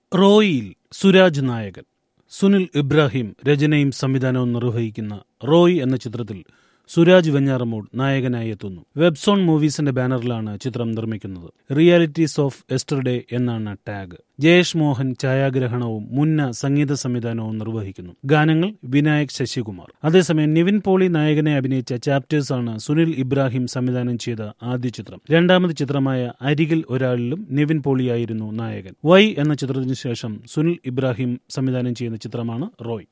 റോയിയിൽ സുരാജ് നായകൻ സുനിൽ ഇബ്രാഹിം രചനയും സംവിധാനവും നിർവഹിക്കുന്ന റോയ് എന്ന ചിത്രത്തിൽ സുരാജ് വെഞ്ഞാറമൂട് നായകനായി എത്തുന്നു വെബ്സോൺ മൂവീസിന്റെ ബാനറിലാണ് ചിത്രം നിർമ്മിക്കുന്നത് റിയാലിറ്റീസ് ഓഫ് എസ്റ്റർഡേ എന്നാണ് ടാഗ് ജയേഷ് മോഹൻ ഛായാഗ്രഹണവും മുന്ന സംഗീത സംവിധാനവും നിർവഹിക്കുന്നു ഗാനങ്ങൾ വിനായക് ശശികുമാർ അതേസമയം നിവിൻ പോളി നായകനെ അഭിനയിച്ച ചാപ്റ്റേഴ്സ് ആണ് സുനിൽ ഇബ്രാഹിം സംവിധാനം ചെയ്ത ആദ്യ ചിത്രം രണ്ടാമത് ചിത്രമായ അരികിൽ ഒരാളിലും നിവിൻ പോളിയായിരുന്നു നായകൻ വൈ എന്ന ചിത്രത്തിനു ശേഷം സുനിൽ ഇബ്രാഹിം സംവിധാനം ചെയ്യുന്ന ചിത്രമാണ് റോയ്